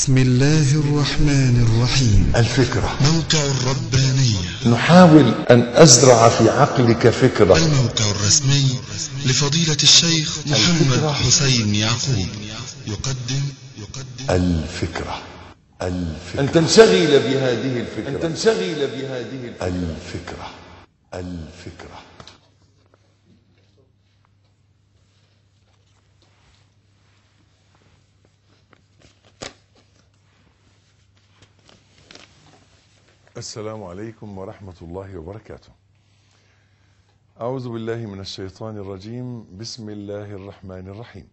بسم الله الرحمن الرحيم الفكرة موقع الربانية نحاول أن أزرع في عقلك فكرة الموقع الرسمي لفضيلة الشيخ محمد الفكرة. حسين يعقوب يقدم يقدم الفكرة الفكرة أن تنشغل بهذه الفكرة أن تنشغل بهذه الفكرة الفكرة الفكرة السلام عليكم ورحمة الله وبركاته أعوذ بالله من الشيطان الرجيم بسم الله الرحمن الرحيم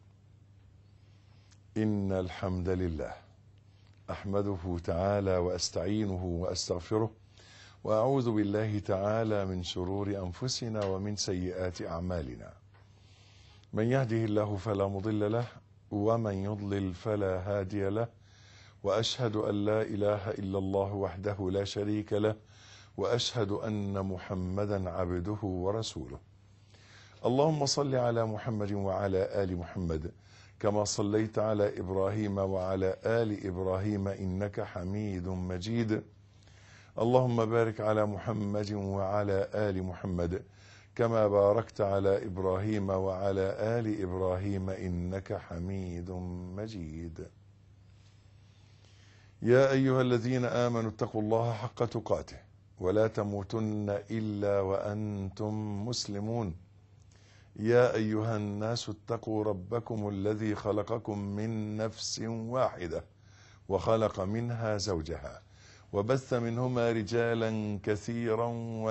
إن الحمد لله أحمده تعالى وأستعينه وأستغفره وأعوذ بالله تعالى من شرور أنفسنا ومن سيئات أعمالنا من يهده الله فلا مضل له ومن يضلل فلا هادي له وأشهد أن لا إله إلا الله وحده لا شريك له وأشهد أن محمدا عبده ورسوله اللهم صل على محمد وعلى آل محمد كما صليت على إبراهيم وعلى آل إبراهيم إنك حميد مجيد اللهم بارك على محمد وعلى آل محمد كما باركت على إبراهيم وعلى آل إبراهيم إنك حميد مجيد يا أيها الذين آمنوا اتقوا الله حق تقاته ولا تموتن إلا وأنتم مسلمون يا أيها الناس اتقوا ربكم الذي خلقكم من نفس واحدة وخلق منها زوجها وبث منهما رجالا كثيرا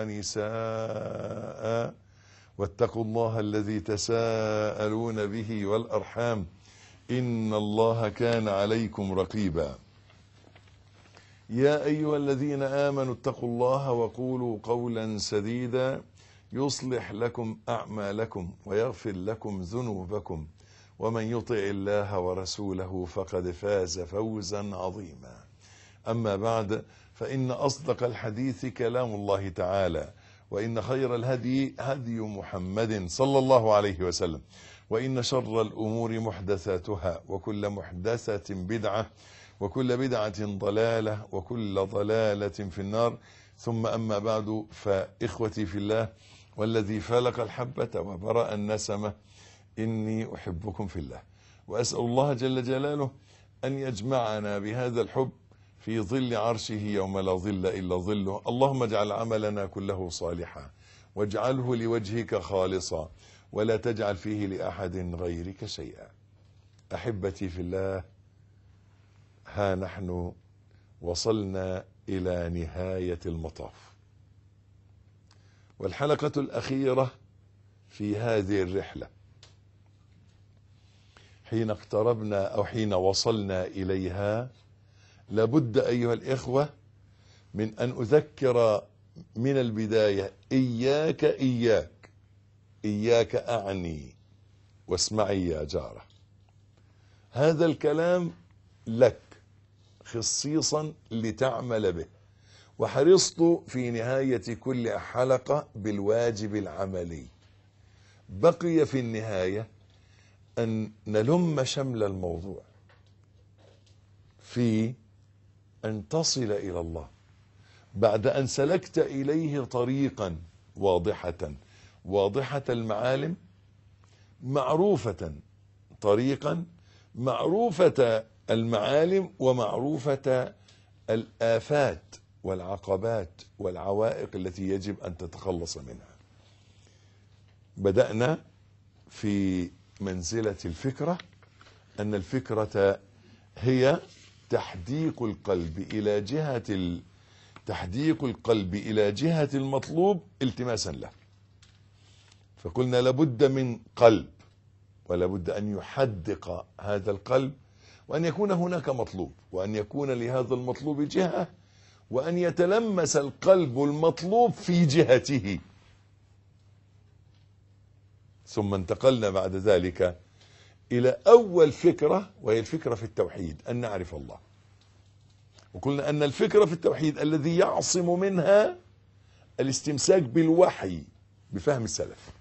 ونساء واتقوا الله الذي تساءلون به والأرحام إن الله كان عليكم رقيبا يا أيها الذين آمنوا اتقوا الله وقولوا قولا سديدا يصلح لكم أعمالكم ويغفر لكم ذنوبكم ومن يطع الله ورسوله فقد فاز فوزا عظيما أما بعد فإن أصدق الحديث كلام الله تعالى وإن خير الهدي هدي محمد صلى الله عليه وسلم وإن شر الأمور محدثاتها وكل محدثة بدعة وكل بدعة ضلالة وكل ضلالة في النار ثم أما بعد فإخوتي في الله والذي فلق الحبة وبرأ النسمة إني أحبكم في الله وأسأل الله جل جلاله أن يجمعنا بهذا الحب في ظل عرشه يوم لا ظل إلا ظله اللهم اجعل عملنا كله صالحا واجعله لوجهك خالصا ولا تجعل فيه لأحد غيرك شيئا أحبتي في الله ها نحن وصلنا إلى نهاية المطاف والحلقة الأخيرة في هذه الرحلة حين اقتربنا أو حين وصلنا إليها لابد أيها الإخوة من أن أذكر من البداية إياك إياك إياك أعني واسمعي يا جارة هذا الكلام لك خصيصا لتعمل به وحرصت في نهاية كل حلقة بالواجب العملي بقي في النهاية أن نلم شمل الموضوع في أن تصل إلى الله بعد أن سلكت إليه طريقا واضحة واضحة المعالم معروفة طريقا معروفة المعالم ومعروفة الآفات والعقبات والعوائق التي يجب أن تتخلص منها بدأنا في منزلة الفكرة أن الفكرة هي تحديق القلب إلى جهة ال... تحديق القلب إلى جهة المطلوب التماسا له فقلنا لابد من قلب ولابد أن يحدق هذا القلب وأن يكون هناك مطلوب وأن يكون لهذا المطلوب جهة وأن يتلمس القلب المطلوب في جهته ثم انتقلنا بعد ذلك إلى أول فكرة وهي الفكرة في التوحيد أن نعرف الله وقلنا أن الفكرة في التوحيد الذي يعصم منها الاستمساك بالوحي بفهم السلف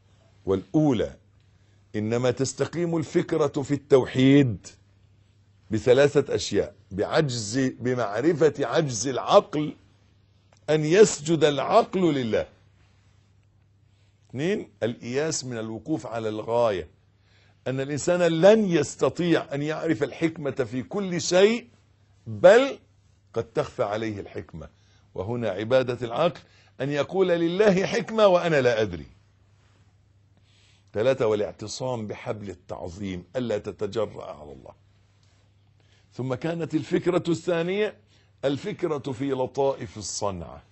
والأولى إنما تستقيم الفكرة في التوحيد بثلاثة أشياء بعجز بمعرفة عجز العقل أن يسجد العقل لله اثنين الإياس من الوقوف على الغاية أن الإنسان لن يستطيع أن يعرف الحكمة في كل شيء بل قد تخفى عليه الحكمة وهنا عبادة العقل أن يقول لله حكمة وأنا لا أدري ثلاثة والاعتصام بحبل التعظيم ألا تتجرأ على الله ثم كانت الفكرة الثانية الفكرة في لطائف الصنعة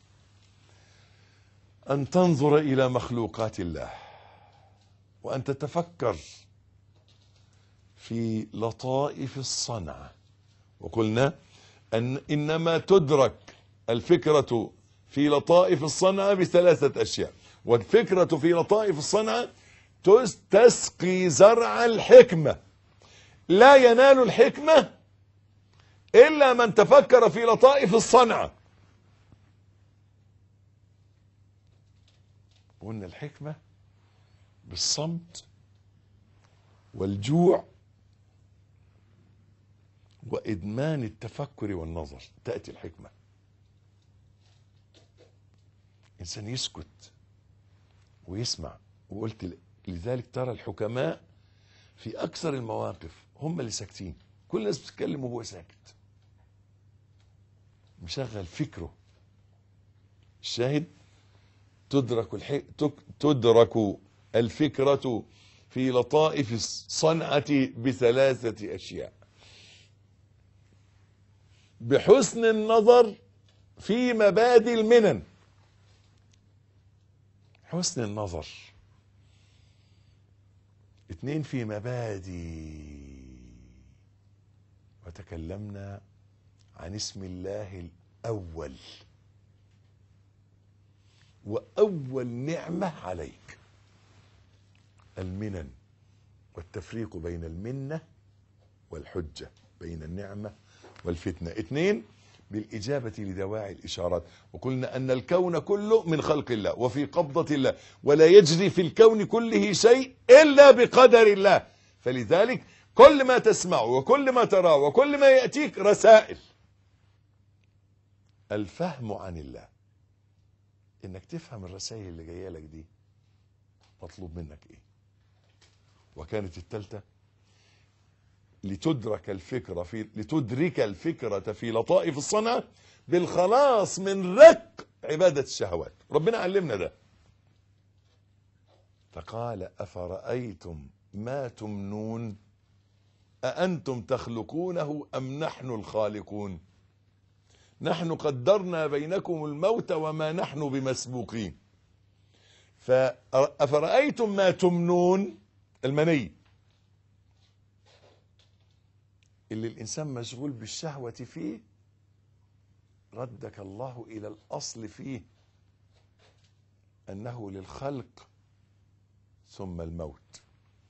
أن تنظر إلى مخلوقات الله وأن تتفكر في لطائف الصنعة وقلنا أن إنما تدرك الفكرة في لطائف الصنعة بثلاثة أشياء والفكرة في لطائف الصنعة تسقي زرع الحكمة لا ينال الحكمة إلا من تفكر في لطائف الصنعة قلنا الحكمة بالصمت والجوع وإدمان التفكر والنظر تأتي الحكمة إنسان يسكت ويسمع وقلت لذلك ترى الحكماء في أكثر المواقف هم اللي ساكتين كل الناس بتتكلم وهو ساكت مشغل فكره الشاهد تدرك الح... تدرك الفكرة في لطائف الصنعة بثلاثة أشياء بحسن النظر في مبادئ المنن حسن النظر اثنين في مبادئ وتكلمنا عن اسم الله الأول وأول نعمة عليك المنن والتفريق بين المنة والحجة بين النعمة والفتنة اثنين بالإجابة لدواعي الإشارات وقلنا أن الكون كله من خلق الله وفي قبضة الله ولا يجري في الكون كله شيء إلا بقدر الله فلذلك كل ما تسمعه وكل ما تراه وكل ما يأتيك رسائل الفهم عن الله انك تفهم الرسائل اللي جايه لك دي مطلوب منك ايه وكانت الثالثه لتدرك الفكره في لتدرك الفكره في لطائف الصنعه بالخلاص من رق عباده الشهوات ربنا علمنا ده فقال افرايتم ما تمنون اانتم تخلقونه ام نحن الخالقون نحن قدرنا بينكم الموت وما نحن بمسبوقين فأفرأيتم ما تمنون المني اللي الإنسان مشغول بالشهوة فيه ردك الله إلى الأصل فيه أنه للخلق ثم الموت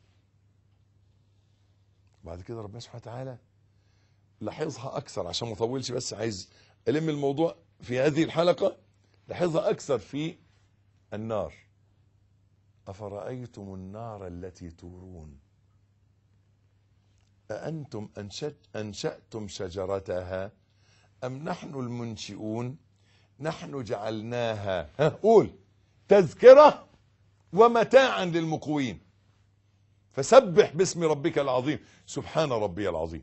بعد كده ربنا سبحانه وتعالى لاحظها أكثر عشان ما أطولش بس عايز ألم الموضوع في هذه الحلقة لاحظها أكثر في النار أفرأيتم النار التي تورون أأنتم أنشأت أنشأتم شجرتها أم نحن المنشئون نحن جعلناها ها قول تذكرة ومتاعا للمقوين فسبح باسم ربك العظيم سبحان ربي العظيم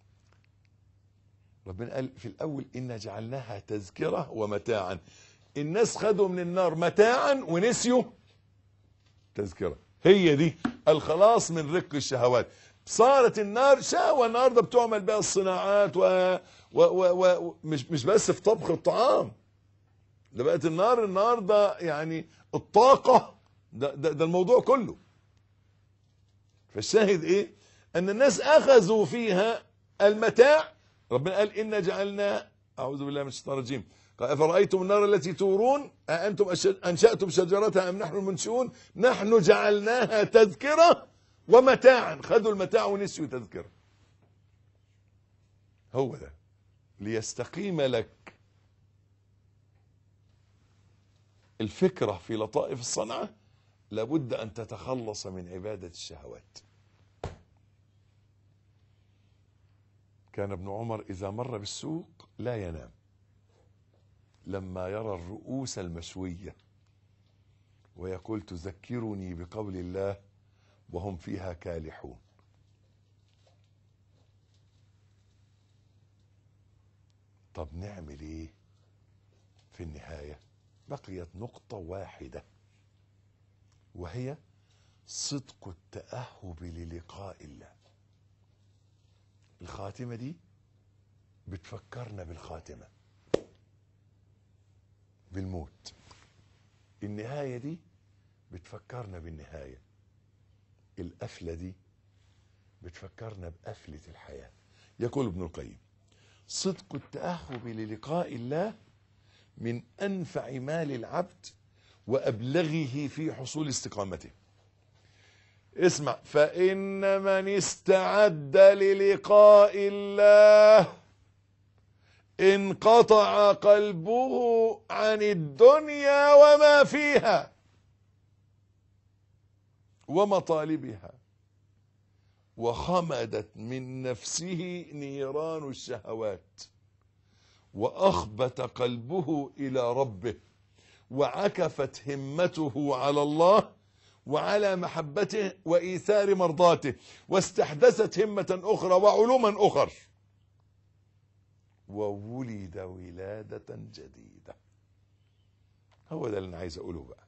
ربنا قال في الأول إنا جعلناها تذكرة ومتاعا الناس خدوا من النار متاعا ونسيوا تذكرة هي دي الخلاص من رق الشهوات صارت النار شهوة النهارده بتعمل بها الصناعات و, و... و... و... مش مش بس في طبخ الطعام ده بقت النار النهارده يعني الطاقة ده, ده, ده الموضوع كله فالشاهد ايه ان الناس اخذوا فيها المتاع ربنا قال إنا جعلنا أعوذ بالله من الشيطان الرجيم قال أفرأيتم النار التي تورون أأنتم أنشأتم شجرتها أم نحن المنشئون نحن جعلناها تذكرة ومتاعا خذوا المتاع ونسيوا تذكرة هو ده ليستقيم لك الفكرة في لطائف الصنعة لابد أن تتخلص من عبادة الشهوات كان ابن عمر إذا مر بالسوق لا ينام لما يرى الرؤوس المشوية ويقول تذكرني بقول الله وهم فيها كالحون طب نعمل ايه في النهاية بقيت نقطة واحدة وهي صدق التأهب للقاء الله الخاتمة دي بتفكرنا بالخاتمة بالموت النهاية دي بتفكرنا بالنهاية القفلة دي بتفكرنا بقفلة الحياة يقول ابن القيم صدق التأهب للقاء الله من أنفع مال العبد وأبلغه في حصول استقامته اسمع فإن من استعد للقاء الله انقطع قلبه عن الدنيا وما فيها ومطالبها وخمدت من نفسه نيران الشهوات واخبت قلبه الى ربه وعكفت همته على الله وعلى محبته وايثار مرضاته واستحدثت همه اخرى وعلوما اخر وولد ولاده جديده هو ده اللي انا عايز اقوله بقى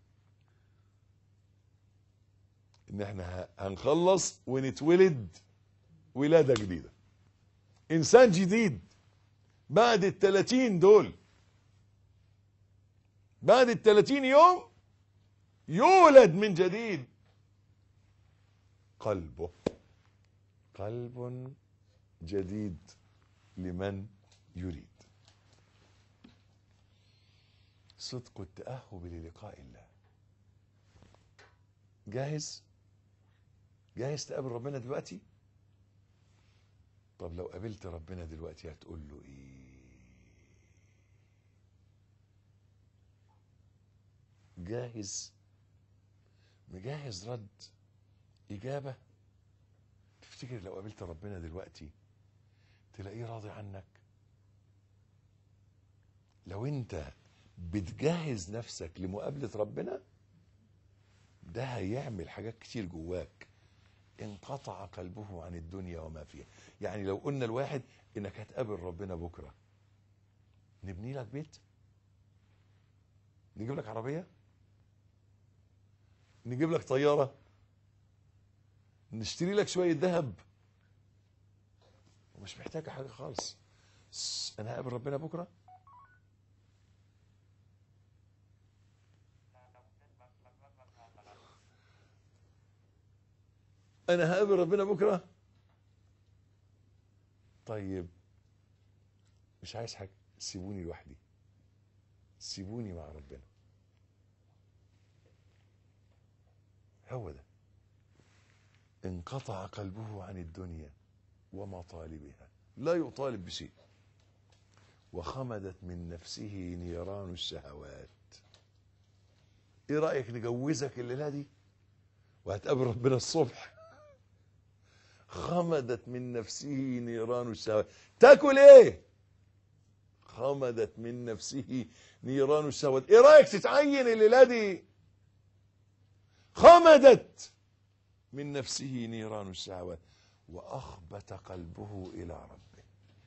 ان احنا هنخلص ونتولد ولاده جديده انسان جديد بعد التلاتين دول بعد التلاتين يوم يولد من جديد قلبه قلب جديد لمن يريد صدق التأهب للقاء الله جاهز جاهز تقابل ربنا دلوقتي طب لو قابلت ربنا دلوقتي هتقول له ايه جاهز مجهز رد اجابه تفتكر لو قابلت ربنا دلوقتي تلاقيه راضي عنك لو انت بتجهز نفسك لمقابله ربنا ده هيعمل حاجات كتير جواك انقطع قلبه عن الدنيا وما فيها يعني لو قلنا الواحد انك هتقابل ربنا بكره نبني لك بيت نجيب لك عربيه نجيب لك طياره نشتري لك شويه ذهب ومش محتاجه حاجه خالص س- انا هقابل ربنا بكره انا هقابل ربنا بكره طيب مش عايز حاجه سيبوني لوحدي سيبوني مع ربنا هو ده انقطع قلبه عن الدنيا ومطالبها لا يطالب بشيء وخمدت من نفسه نيران الشهوات ايه رايك نجوزك الليله دي وهتقابل ربنا الصبح خمدت من نفسه نيران الشهوات تاكل ايه خمدت من نفسه نيران الشهوات ايه رايك تتعين الليله دي خمدت من نفسه نيران الشهوات واخبت قلبه الى ربه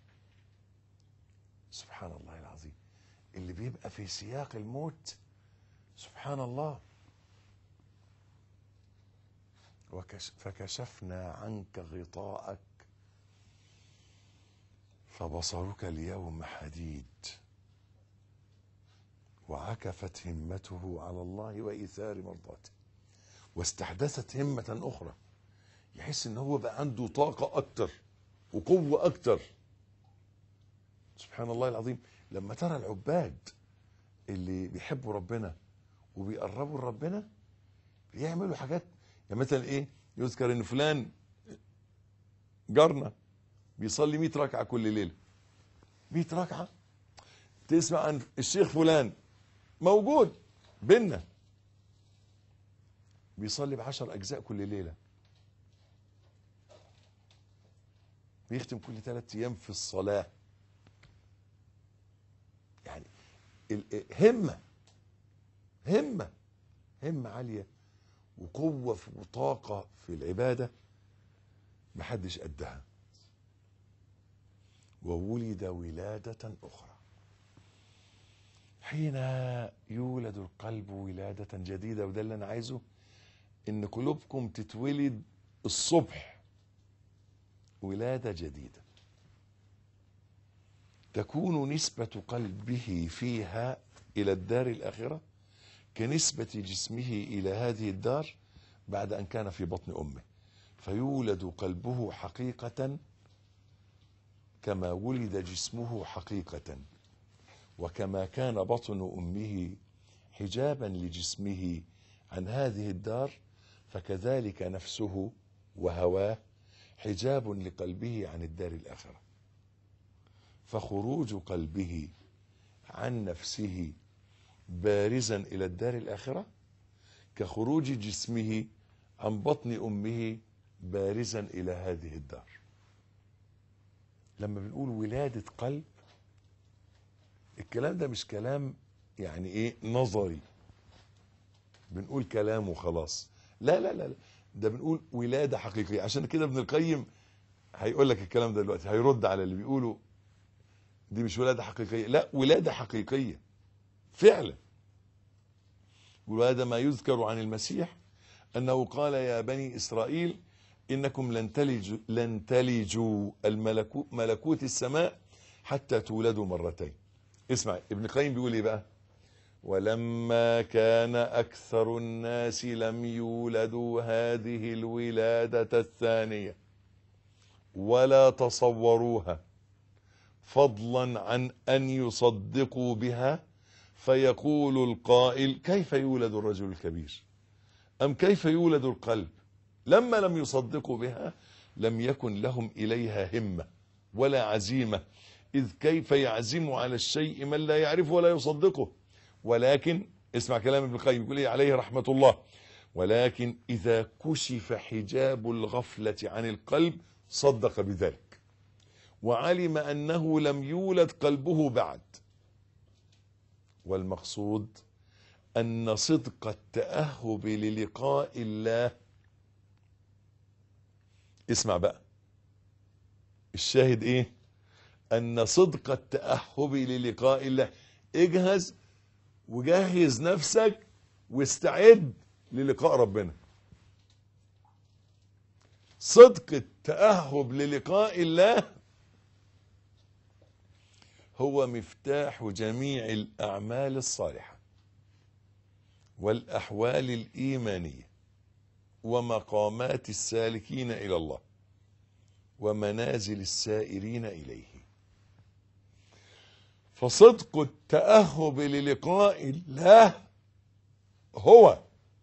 سبحان الله العظيم اللي بيبقى في سياق الموت سبحان الله وكش فكشفنا عنك غطاءك فبصرك اليوم حديد وعكفت همته على الله وإيثار مرضاته واستحدثت همة أخرى يحس إن هو بقى عنده طاقة أكتر وقوة أكتر سبحان الله العظيم لما ترى العباد اللي بيحبوا ربنا وبيقربوا لربنا بيعملوا حاجات يعني مثلا ايه يذكر ان فلان جارنا بيصلي 100 ركعه كل ليله 100 ركعه تسمع عن الشيخ فلان موجود بينا بيصلي بعشر اجزاء كل ليله بيختم كل ثلاثة أيام في الصلاة يعني ال- همة همة همة عالية وقوة في- وطاقة في العبادة محدش قدها وولد ولادة أخرى حين يولد القلب ولادة جديدة وده اللي أنا عايزه إن قلوبكم تتولد الصبح ولادة جديدة تكون نسبة قلبه فيها إلى الدار الآخرة كنسبة جسمه إلى هذه الدار بعد أن كان في بطن أمه فيولد قلبه حقيقة كما ولد جسمه حقيقة وكما كان بطن أمه حجابا لجسمه عن هذه الدار فكذلك نفسه وهواه حجاب لقلبه عن الدار الآخرة فخروج قلبه عن نفسه بارزا إلى الدار الآخرة كخروج جسمه عن بطن أمه بارزا إلى هذه الدار لما بنقول ولادة قلب الكلام ده مش كلام يعني ايه نظري بنقول كلام وخلاص لا لا لا لا ده بنقول ولادة حقيقية عشان كده ابن القيم هيقول لك الكلام ده دلوقتي هيرد على اللي بيقولوا دي مش ولادة حقيقية لا ولادة حقيقية فعلا وهذا ما يذكر عن المسيح أنه قال يا بني إسرائيل إنكم لن تلجوا, لن تلجوا الملكو ملكوت السماء حتى تولدوا مرتين اسمع ابن القيم بيقول ايه بقى ولما كان أكثر الناس لم يولدوا هذه الولادة الثانية ولا تصوروها فضلا عن أن يصدقوا بها فيقول القائل كيف يولد الرجل الكبير أم كيف يولد القلب لما لم يصدقوا بها لم يكن لهم إليها همة ولا عزيمة إذ كيف يعزم على الشيء من لا يعرفه ولا يصدقه ولكن اسمع كلام ابن القيم يقول إيه عليه رحمة الله ولكن إذا كشف حجاب الغفلة عن القلب صدق بذلك وعلم أنه لم يولد قلبه بعد والمقصود أن صدق التأهب للقاء الله اسمع بقى الشاهد ايه ان صدق التأهب للقاء الله اجهز وجهز نفسك واستعد للقاء ربنا صدق التأهب للقاء الله هو مفتاح جميع الأعمال الصالحة والأحوال الإيمانية ومقامات السالكين إلى الله ومنازل السائرين إليه فصدق التأهب للقاء الله هو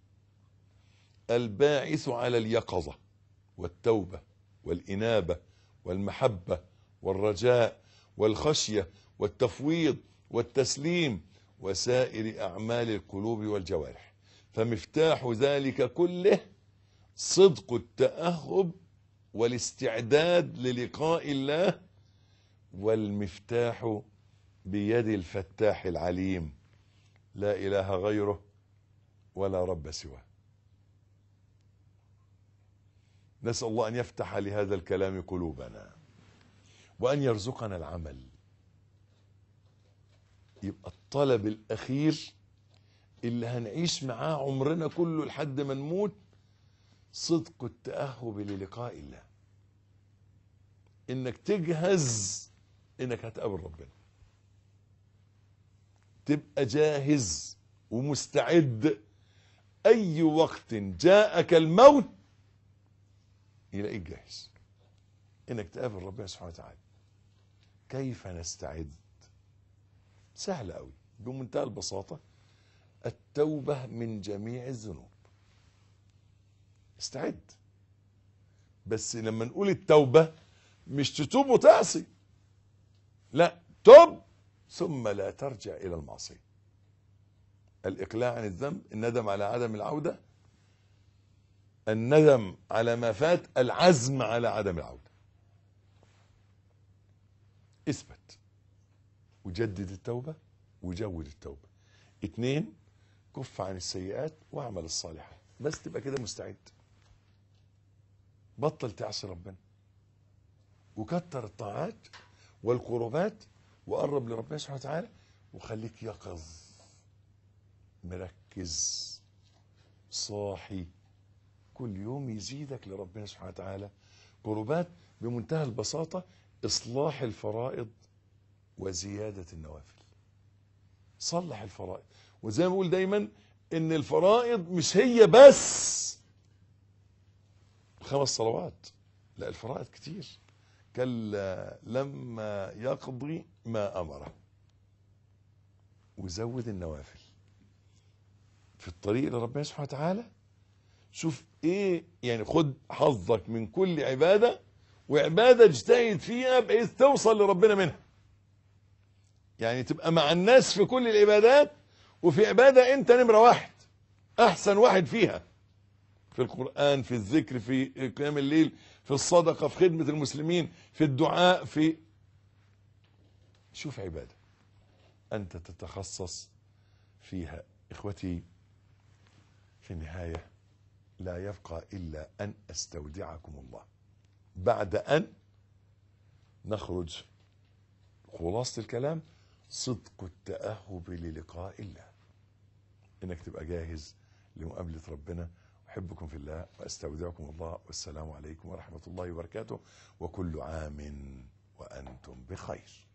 الباعث على اليقظة والتوبة والإنابة والمحبة والرجاء والخشية والتفويض والتسليم وسائر أعمال القلوب والجوارح فمفتاح ذلك كله صدق التأهب والاستعداد للقاء الله والمفتاح بيد الفتاح العليم لا إله غيره ولا رب سواه نسأل الله أن يفتح لهذا الكلام قلوبنا وأن يرزقنا العمل يبقى الطلب الأخير اللي هنعيش معاه عمرنا كله لحد ما نموت صدق التأهب للقاء الله انك تجهز انك هتقابل ربنا تبقى جاهز ومستعد اي وقت جاءك الموت يلاقيك جاهز انك تقابل ربنا سبحانه وتعالى كيف نستعد سهل قوي بمنتهى البساطة التوبة من جميع الذنوب استعد بس لما نقول التوبة مش تتوب وتعصي لا تب ثم لا ترجع إلى المعصية الإقلاع عن الذنب الندم على عدم العودة الندم على ما فات العزم على عدم العودة اثبت وجدد التوبة وجود التوبة اتنين كف عن السيئات واعمل الصالحات بس تبقى كده مستعد بطل تعصي ربنا وكتر الطاعات والقربات وقرب لربنا سبحانه وتعالى وخليك يقظ مركز صاحي كل يوم يزيدك لربنا سبحانه وتعالى قربات بمنتهى البساطة إصلاح الفرائض وزيادة النوافل صلح الفرائض وزي ما بقول دايما ان الفرائض مش هي بس خمس صلوات لا الفرائض كتير كلا لما يقضي ما امره وزود النوافل في الطريق لربنا سبحانه وتعالى شوف ايه يعني خد حظك من كل عبادة وعبادة اجتهد فيها بحيث توصل لربنا منها يعني تبقى مع الناس في كل العبادات وفي عبادة انت نمرة واحد احسن واحد فيها في القرآن في الذكر في قيام الليل في الصدقة في خدمة المسلمين في الدعاء في شوف عبادة انت تتخصص فيها اخوتي في النهاية لا يبقى الا ان استودعكم الله بعد ان نخرج خلاصة الكلام صدق التأهب للقاء الله انك تبقى جاهز لمقابلة ربنا احبكم في الله واستودعكم الله والسلام عليكم ورحمة الله وبركاته وكل عام وانتم بخير